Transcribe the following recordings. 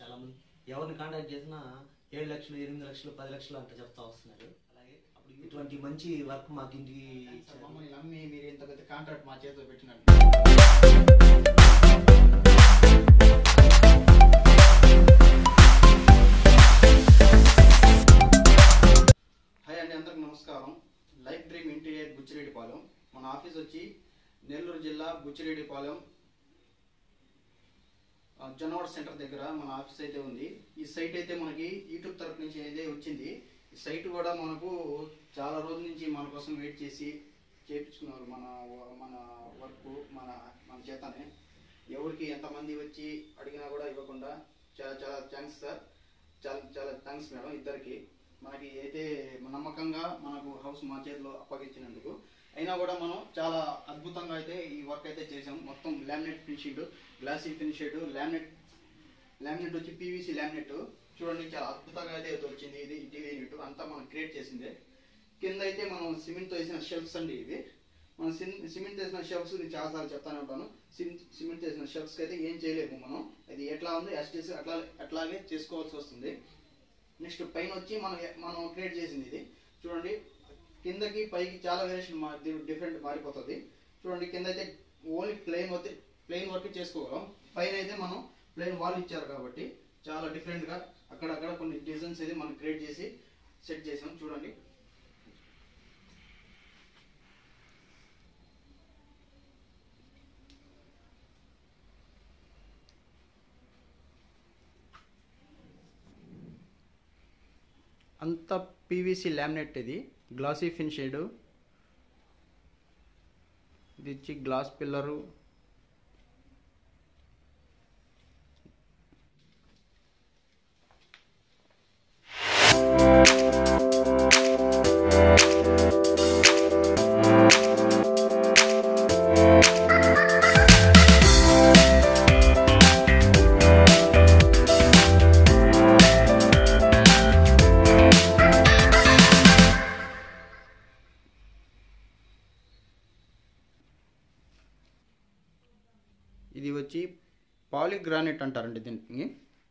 చాలా మంది ఎవరిని కాంటాక్ట్ చేసినా ఏడు లక్షలు ఎనిమిది లక్షలు పది లక్షలు అంత చెప్తా వస్తున్నారు అలాగే అప్పుడు ఇటువంటి మంచి వర్క్ మాకు ఇంటికి ఇచ్చారు. మమ్మల్ని నమ్మి మీరు ఇంత పెద్ద కాంట్రాక్ట్ మా చేతిలో పెట్టినట్టు హాయ్ అండి అందరికి నమస్కారం లైఫ్ డ్రీమ్ ఇంటీరియర్ బుచ్చిరెడ్డిపాలెం మన ఆఫీస్ వచ్చి నెల్లూరు జిల్లా బుచ్చిరెడ్డిపాలెం ఆ, జొన్నవాడ సెంటర్ దగ్గర మన ఆఫీస్ అయితే ఉంది ఈ సైట్ అయితే మనకి యూట్యూబ్ తరఫు నుంచి అయితే వచ్చింది ఈ సైట్ కూడా మనకు చాలా రోజుల నుంచి మన కోసం వెయిట్ చేసి చేపించుకున్నారు మన వ- మన వర్క్ మన మన చేతనే ఎవరికి ఎంతమంది వచ్చి అడిగినా కూడా ఇవ్వకుండా చాలా చాలా థ్యాంక్స్ సార్ చాలా చాలా థ్యాంక్స్ మేడం ఇద్దరికి మనకి అయితే నమ్మకంగా మనకు హౌస్ మా చేతిలో అప్పగించినందుకు అయినా కూడా మనం చాలా అద్భుతంగా అయితే ఈ వర్క్ అయితే చేసాం మొత్తం laminate finishing glossy finished laminate laminate వచ్చి పీవీసీ లామినేట్ చూడండి చాలా అద్భుతంగా అయితే వచ్చింది ఇది ఇంటీరియర్ యూనిట్ అంతా మనం క్రియేట్ చేసిందే కింద అయితే మనం సిమెంట్తో వేసిన షెల్ఫ్స్ అండి ఇవి మనం సిమెంట్ వేసిన షెల్ఫ్స్ నేను చాలాసార్లు చెప్తానే ఉంటాను సిమెంట్ వేసిన షెల్ఫ్స్ అయితే ఏం చేయలేము మనం అది ఎట్లా ఉంది ఎస్టీస్ అట్లా అట్లాగే చేసుకోవాల్సి వస్తుంది నెక్స్ట్ పైన వచ్చి మనం మనం క్రియేట్ చేసింది ఇది చూడండి కిందకి పైకి చాలా వేరియేషన్ డిఫరెంట్ మారిపోతుంది చూడండి కింద అయితే only plain work plain work చేసుకోగలం పైన అయితే మనం ప్లెయిన్ వాల్ ఇచ్చారు కాబట్టి చాలా డిఫరెంట్గా అక్కడక్కడ కొన్ని డిజైన్స్ అయితే మనం క్రియేట్ చేసి సెట్ చేసాం చూడండి అంత పీవీసీ లామినేట్ ఇది గ్లాసీ ఫినిషెడ్ ఇది వచ్చి గ్లాస్ పిల్లరు ఇది వచ్చి పాలిగ్రానైట్ అంటారండి దీనికి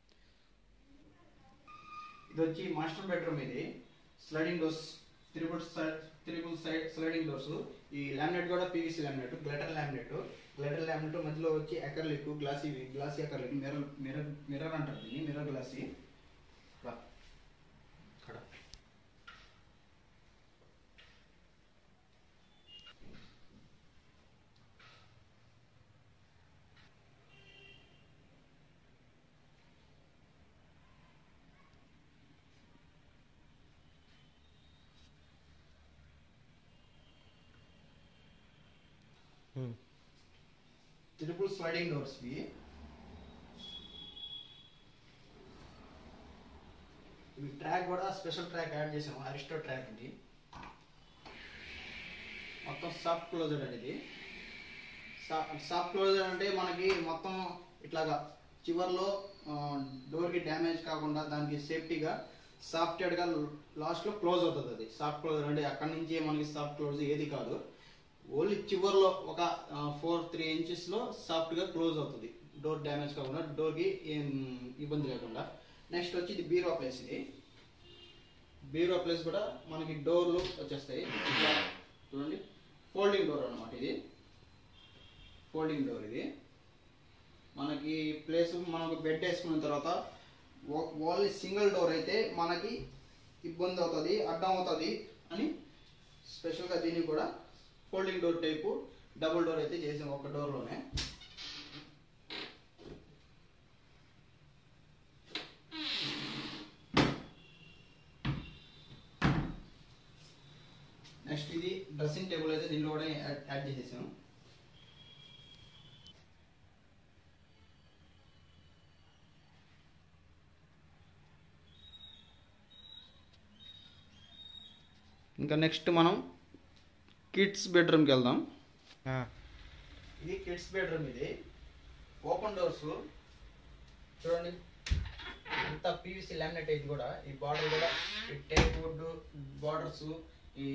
ఇది వచ్చి మాస్టర్ బెడ్రూమ్ ఇది sliding doors triple side triple side sliding doors ఈ లామినేట్ కూడా PVC laminate glitter laminate glitter laminate మధ్యలో వచ్చి acrylic glossy glossy acrylic mirror mirror mirror అంటారు దీన్ని మిర్రర్ గ్లాసీ రా. ఇక్కడ ట్రిపుల్ స్లైడింగ్ డోర్స్ ఇవి ఇవి ట్రాక్ కూడా స్పెషల్ ట్రాక్ యాడ్ చేసాము అరిస్టో ట్రాక్ ఇది మొత్తం సాఫ్ట్ క్లోజర్ అనేది సాఫ్ట్ క్లోజర్ అంటే మనకి మొత్తం ఇట్లాగా చివర్లో డోర్కి డ్యామేజ్ కాకుండా దానికి సేఫ్టీగా సాఫ్ట్వేర్గా లాస్ట్లో క్లోజ్ అవుతుంది అది సాఫ్ట్ క్లోజర్ అంటే అక్కడి నుంచి మనకి సాఫ్ట్ క్లోజ్ ఏది కాదు ఓన్లీ చివర్లో ఒక ఫోర్ త్రీ ఇంచెస్లో సాఫ్ట్గా క్లోజ్ అవుతుంది డోర్ డ్యామేజ్ కాకుండా డోర్కి ఏం ఇబ్బంది లేకుండా నెక్స్ట్ వచ్చి ఇది బీరో ప్లేస్ ఇది బీరో ప్లేస్ కూడా మనకి డోర్లు వచ్చేస్తాయి ఇట్లా చూడండి ఫోల్డింగ్ డోర్ అన్నమాట ఇది ఫోల్డింగ్ డోర్ ఇది మనకి ప్లేస్ మనకు బెడ్ వేసుకున్న తర్వాత ఓన్లీ సింగిల్ డోర్ అయితే మనకి ఇబ్బంది అవుతుంది అడ్డం అవుతుంది అని స్పెషల్గా దీన్ని కూడా folding door type double door అయితే చేసాం ఒక డోర్లోనే నెక్స్ట్ ఇది డ్రెస్సింగ్ టేబుల్ అయితే దీంట్లో కూడా యాడ్ యాడ్ చేసేసాం ఇంకా నెక్స్ట్ మనం కిడ్స్ బెడ్రూమ్కి వెళ్దాం ఇది కిడ్స్ బెడ్రూమ్ ఇది ఓపెన్ డోర్స్ చూడండి అంతా పీవీసీ లామినేట్ ఇది కూడా ఈ బార్డర్ కూడా ఈ టేప్ వుడ్ బార్డర్స్ ఈ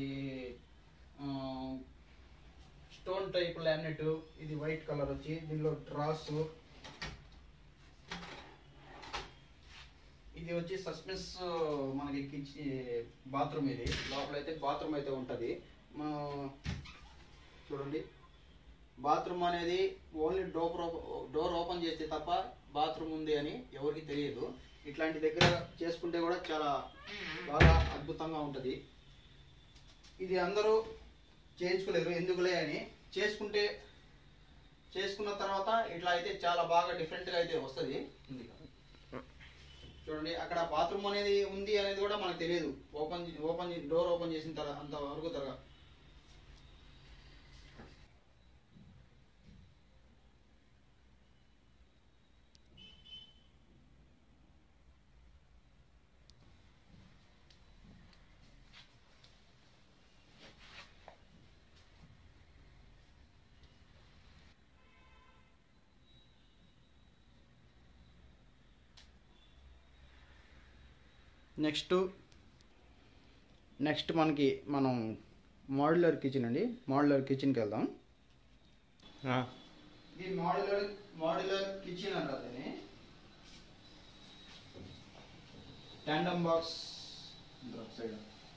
స్టోన్ టైప్ లామినేట్ ఇది వైట్ కలర్ వచ్చి దీనిలో డ్రాస్ ఇది వచ్చి సస్పెన్స్ మనకి కిచెన్ బాత్రూమ్ ఇది లోపల అయితే బాత్రూమ్ అయితే ఉంటుంది మనం చూడండి బాత్రూమ్ అనేది ఓన్లీ డోర్ డోర్ ఓపెన్ చేస్తే తప్ప బాత్రూమ్ ఉంది అని ఎవరికి తెలియదు ఇట్లాంటి దగ్గర చేసుకుంటే కూడా చాలా బాగా అద్భుతంగా ఉంటుంది ఇది అందరూ చేయించుకోలేరు ఎందుకులే అని చేసుకుంటే చేసుకున్న తర్వాత ఇట్లా అయితే చాలా బాగా డిఫరెంట్గా అయితే వస్తుంది చూడండి అక్కడ బాత్రూమ్ అనేది ఉంది అనేది కూడా మనకు తెలియదు ఓపెన్ ఓపెన్ డోర్ ఓపెన్ చేసిన తర్వాత అంత వరకు తరగా నెక్స్ట్ నెక్స్ట్ మనకి మనం మోడ్యులర్ కిచెన్ అండి మోడ్యులర్ కిచెన్కి వెళ్దాం ఇది మోడ్యులర్ మోడ్యులర్ కిచెన్ అంటారు దీన్ని tandem box side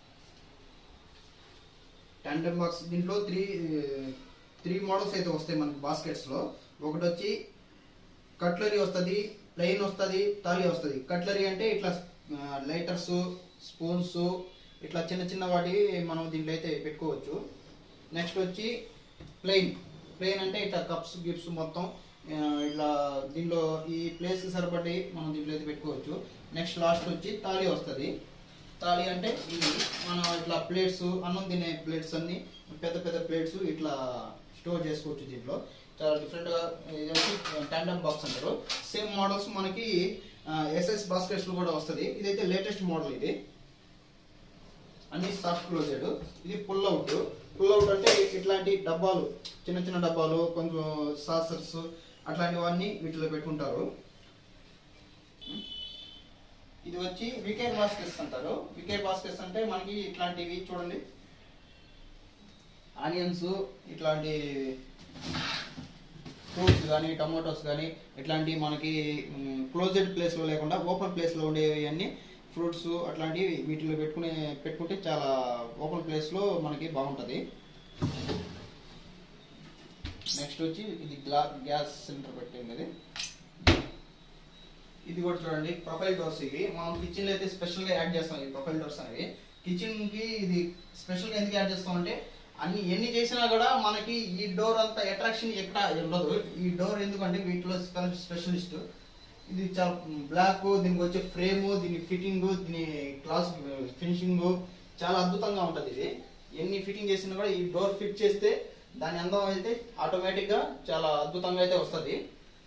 tandem box దీంట్లో త్రీ త్రీ మోడల్స్ అయితే వస్తాయి మనకి బాస్కెట్స్లో ఒకటి వచ్చి కట్లరీ వస్తుంది ప్లెయిన్ వస్తుంది తాళి వస్తుంది కట్లరీ అంటే ఇట్లా లైటర్స్ స్పూన్స్ ఇట్లా చిన్న చిన్న వాటి మనం దీంట్లో అయితే పెట్టుకోవచ్చు నెక్స్ట్ వచ్చి ప్లెయిన్ ప్లెయిన్ అంటే ఇట్లా కప్స్ గిప్స్ మొత్తం ఆ, ఇట్లా దీంట్లో ఈ ప్లేస్ సరిపడి మనం దీంట్లో అయితే పెట్టుకోవచ్చు నెక్స్ట్ లాస్ట్ వచ్చి తాళి వస్తుంది తాళి అంటే ఇది మనం ఇట్లా ప్లేట్స్ అన్నం తినే ప్లేట్స్ అన్ని పెద్ద పెద్ద ప్లేట్స్ ఇట్లా స్టోర్ చేసుకోవచ్చు దీంట్లో చాలా డిఫరెంట్గా ఇది వచ్చి ట్యాండమ్ బాక్స్ అంటారు సేమ్ మోడల్స్ మనకి ఎస్ఎస్ బాస్కెట్స్ కూడా వస్తుంది ఇదైతే లేటెస్ట్ మోడల్ ఇది అన్ని సాఫ్ట్ క్లోజెడ్ ఇది పుల్ అవుట్ పుల్ అవుట్ అంటే ఇట్లాంటి డబ్బాలు చిన్న చిన్న డబ్బాలు కొంచెం సాసర్స్ అట్లాంటివన్నీ వీటిలో పెట్టుకుంటారు ఇది వచ్చి వికేట్ బాస్కెట్స్ అంటారు వికేట్ బాస్కెట్స్ అంటే మనకి ఇట్లాంటివి చూడండి ఆనియన్స్ ఇట్లాంటి ఫ్రూట్స్ కానీ టమాటోస్ కానీ ఇట్లాంటి మనకి క్లోజెడ్ ప్లేస్లో లేకుండా ఓపెన్ ప్లేస్లో ఉండేవి అన్ని ఫ్రూట్స్ అట్లాంటివి వీటిలో పెట్టుకునే పెట్టుకుంటే చాలా ఓపెన్ ప్లేస్లో మనకి బాగుంటుంది నెక్స్ట్ వచ్చి ఇది గ్లా గ్యాస్ సిలిండర్ పెట్టింది ఇది ఇది కూడా చూడండి ప్రొఫైల్ డోర్స్ ఇవి మనం కిచెన్ లో అయితే స్పెషల్ గా యాడ్ చేస్తాం ఈ ప్రొఫైల్ డోర్స్ అనేవి కిచెన్ కి ఇది స్పెషల్ గా ఎందుకు యాడ్ చేస్తాం అంటే అన్ని ఎన్ని చేసినా కూడా మనకి ఈ డోర్ అంత అట్రాక్షన్ ఎక్కడ ఉండదు ఈ డోర్ ఎందుకంటే వీటిలో స్పెషలిస్ట్ ఇది చాలా బ్లాక్ దీనికి వచ్చే ఫ్రేమ్ దీని ఫిట్టింగ్ దీని క్లాస్ ఫినిషింగ్ చాలా అద్భుతంగా ఉంటుంది ఇది ఎన్ని ఫిట్టింగ్ చేసినా కూడా ఈ డోర్ ఫిట్ చేస్తే దాని అందం అయితే ఆటోమేటిక్ గా చాలా అద్భుతంగా అయితే వస్తుంది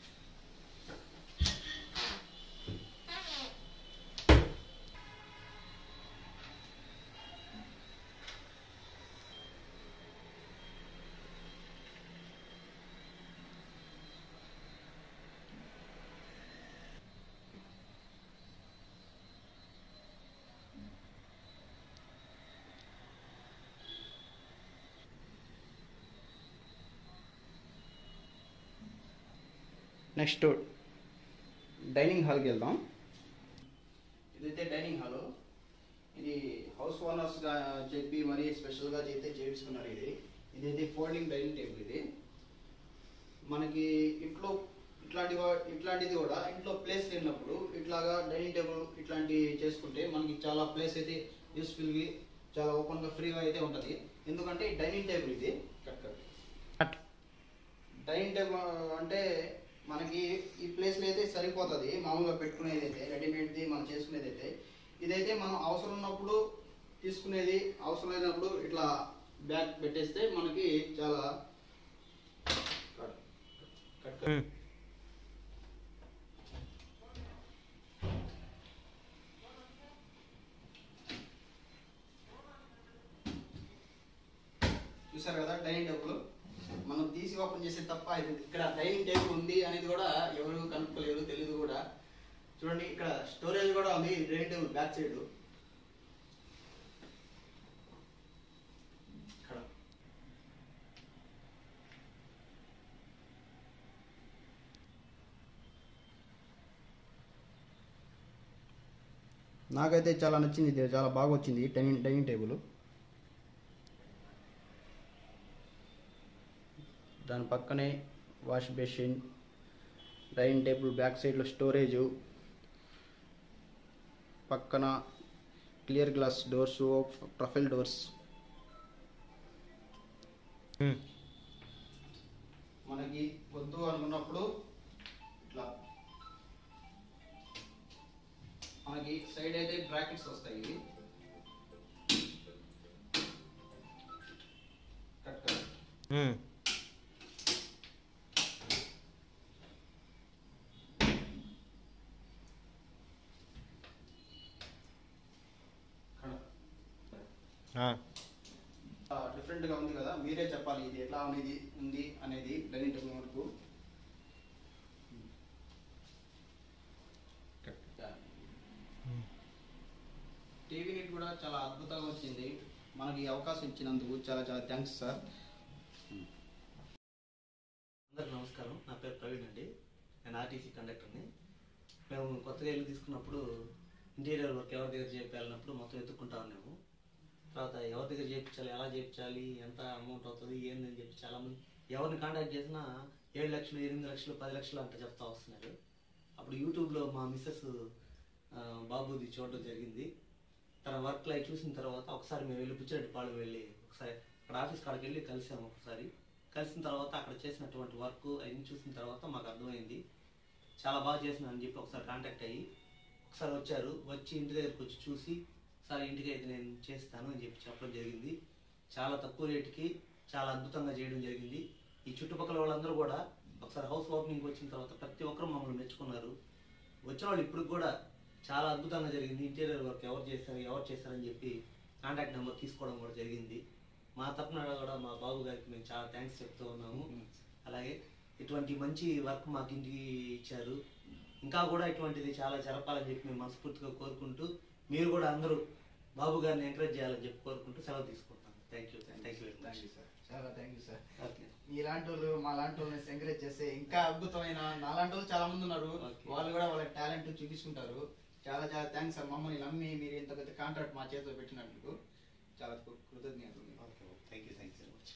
నెక్స్ట్ డైనింగ్ హాల్కి వెళ్దాం ఇదైతే డైనింగ్ హాల్ ఇది హౌస్ ఓనర్స్ గా చెప్పి మరీ స్పెషల్ గా అయితే చేయించుకున్నారు ఇది ఇదైతే ఫోల్డింగ్ డైనింగ్ టేబుల్ ఇది మనకి ఇంట్లో ఇట్లాంటి వా- ఇట్లాంటిది కూడా ఇంట్లో ప్లేస్ లేనప్పుడు ఇట్లాగా డైనింగ్ టేబుల్ ఇట్లాంటి చేసుకుంటే మనకి చాలా ప్లేస్ అయితే యూస్ఫుల్ గా చాలా ఓపెన్ గా ఫ్రీగా అయితే ఉంటది ఎందుకంటే డైనింగ్ టేబుల్ ఇది కట్ కట్ డైనింగ్ టేబుల్ అంటే మనకి ఈ ప్లేస్లో అయితే సరిపోతుంది మామూలుగా పెట్టుకునేది అయితే రెడీమేడ్ది మనం చేసుకునేది అయితే ఇదైతే మనం అవసరం ఉన్నప్పుడు తీసుకునేది అవసరం లేనప్పుడు ఇట్లా బ్యాగ్ పెట్టేస్తే మనకి చాలా కట్- కట్- కట్. చూసారు కదా డైనింగ్ టేబుల్ మనం తీసి ఓపెన్ చేసే తప్ప ఇది ఇక్కడ డైనింగ్ టేబుల్ ఉంది అనేది కూడా ఎవరు కనుక్కోలేరు తెలియదు కూడా చూడండి ఇక్కడ స్టోరేజ్ కూడా ఉంది డైనింగ్ టేబుల్ బ్యాక్ సైడ్ ఇక్కడ నాకైతే చాలా నచ్చింది ఇది చాలా బాగా వచ్చింది డైనింగ్ డైనింగ్ టేబుల్ దాని పక్కనే wash basin dining table back సైడ్లో స్టోరేజు పక్కన clear glass doors profile doors మనకి వద్దు అనుకున్నప్పుడు ఇట్లా మనకి సైడ్ అయితే బ్రాకెట్స్ వస్తాయి ఇవి కట్ కట్ డిఫరెంట్ గా ఉంది కదా మీరే చెప్పాలి ఇది ఎట్లా అనేది ఉంది అనేది డైనింగ్ టేబుల్ వరకు టీవీ యూనిట్ కూడా చాలా అద్భుతంగా వచ్చింది మనకి ఈ అవకాశం ఇచ్చినందుకు చాలా చాలా థ్యాంక్స్ సార్ అందరికి నమస్కారం నా పేరు ప్రవీణ్ అండి నేను ఆర్టీసీ కండక్టర్ని మేము కొత్తగా ఇల్లు తీసుకున్నప్పుడు ఇంటీరియర్ వర్క్ ఎవరి దగ్గర చేయాలన్నప్పుడు మొత్తం ఎత్తుక్కుంటా ఉన్నాము తర్వాత ఎవరి దగ్గర చేయించాలి ఎలా చేయించాలి ఎంత అమౌంట్ అవుతుంది ఏందని చెప్పి చాలా మంది ఎవరిని కాంటాక్ట్ చేసినా ఏడు లక్షలు ఎనిమిది లక్షలు పది లక్షలు అంట చెప్తా వస్తున్నారు అప్పుడు యూట్యూబ్లో మా మిస్సెస్ ఆ, బాబుది చూడడం జరిగింది తన వర్క్ లైఫ్ చూసిన తర్వాత ఒకసారి మేము వెళ్ళి పుచ్చిరెడ్డిపాడు వెళ్ళి ఒకసారి అక్కడ ఆఫీస్ కాడికి వెళ్ళి కలిసాము ఒకసారి కలిసిన తర్వాత అక్కడ చేసినటువంటి వర్క్ అవన్నీ చూసిన తర్వాత మాకు అర్థమైంది చాలా బాగా చేసిన అని చెప్పి ఒకసారి కాంటాక్ట్ అయ్యి ఒకసారి వచ్చారు వచ్చి ఇంటి దగ్గరికి వచ్చి చూసి సార్ ఇంటికి అయితే నేను చేస్తాను అని చెప్పి చెప్పడం జరిగింది చాలా తక్కువ రేటుకి చాలా అద్భుతంగా చేయడం జరిగింది ఈ చుట్టుపక్కల వాళ్ళందరూ కూడా ఒకసారి హౌస్ ఓపెనింగ్ వచ్చిన తర్వాత ప్రతి ఒక్కరు మమ్మల్ని మెచ్చుకున్నారు వచ్చిన వాళ్ళు ఇప్పుడు కూడా చాలా అద్భుతంగా జరిగింది ఇంటీరియర్ వర్క్ ఎవరు చేశారు ఎవరు చేశారని చెప్పి కాంటాక్ట్ నెంబర్ తీసుకోవడం కూడా జరిగింది మా తరపున కూడా మా బాబు గారికి మేము చాలా థ్యాంక్స్ చెప్తూ ఉన్నాము అలాగే ఇటువంటి మంచి వర్క్ మాకు ఇంటికి ఇచ్చారు ఇంకా కూడా ఇటువంటిది చాలా జరపాలని చెప్పి మేము మనస్ఫూర్తిగా కోరుకుంటూ మీరు కూడా అందరూ బాబు గారిని ఎంకరేజ్ చేయాలని చెప్పి కోరుకుంటూ సెలవు తీసుకుంటాం thank you thank you very much thank you sir చాలా థ్యాంక్ యూ సార్ ఓకే మీలాంటి వాళ్ళు మా లాంటి వాళ్ళని ఎంకరేజ్ చేస్తే ఇంకా అద్భుతమైన నాలాంటి వాళ్ళు చాలా మంది ఉన్నారు Okay. వాళ్ళు కూడా వాళ్ళ టాలెంట్ చూపించుకుంటారు చాలా చాలా థ్యాంక్స్ సార్ మమ్మల్ని నమ్మి మీరు ఇంత పెద్ద కాంట్రాక్ట్ మా చేతిలో పెట్టినందుకు చాలా కృ- కృతజ్ఞతలు okay thank you thank you very much